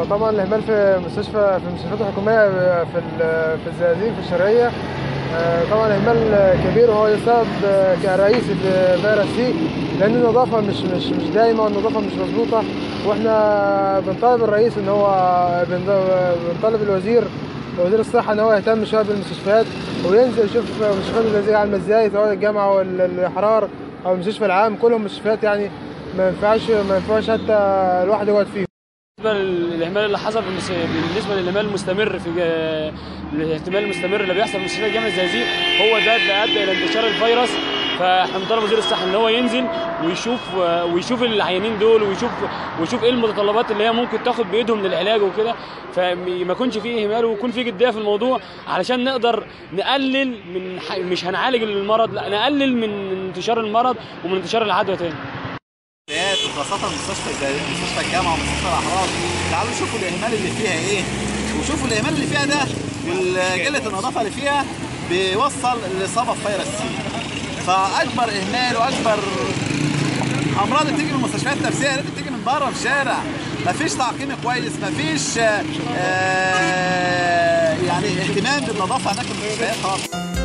طبعا الاهمال في مستشفى في المستشفيات الحكوميه في ال- في الزقازيق في الشرقيه آه، طبعا اهمال كبير وهو السبب آه، كرئيسي في فيروس سي لان النظافه مش مش مش دايمه والنظافه مش مظبوطه واحنا بنطالب الرئيس ان هو بن- بنطالب الوزير وزير الصحه ان هو يهتم شويه بالمستشفيات وينزل يشوف مستشفيات الزقازيق عامله ازاي سواء الجامعه والاحرار او المستشفى العام كلهم مستشفيات يعني ما ينفعش ما ينفعش حتى الواحد يقعد فيهم بالنسبه للاهمال اللي حصل بالنس- بالنسبه للاهمال المستمر في جا- الاحتمال المستمر اللي بيحصل في مستشفى جامعه الزقازيق هو ده اللي ادى الى انتشار الفيروس فاحنا بنطالب وزير الصحه ان هو ينزل ويشوف ويشوف العيانين دول ويشوف ويشوف ايه المتطلبات اللي هي ممكن تاخد بايدهم للعلاج وكده فما يكونش فيه اهمال ويكون فيه جديه في الموضوع علشان نقدر نقلل من ح- مش هنعالج المرض لا نقلل من انتشار المرض ومن انتشار العدوى تاني المستشفيات وخاصة مستشفى زي مستشفى الجامعة ومستشفى الأحرار تعالوا شوفوا الإهمال اللي فيها إيه وشوفوا الإهمال اللي فيها ده وقلة النظافة اللي فيها بيوصل للإصابة بفيروس سي فأكبر إهمال وأكبر أمراض اللي بتيجي من المستشفيات النفسية اللي بتيجي من بره في الشارع مفيش تعقيم كويس مفيش آه، آه، يعني اهتمام بالنظافة هناك في المستشفيات خالص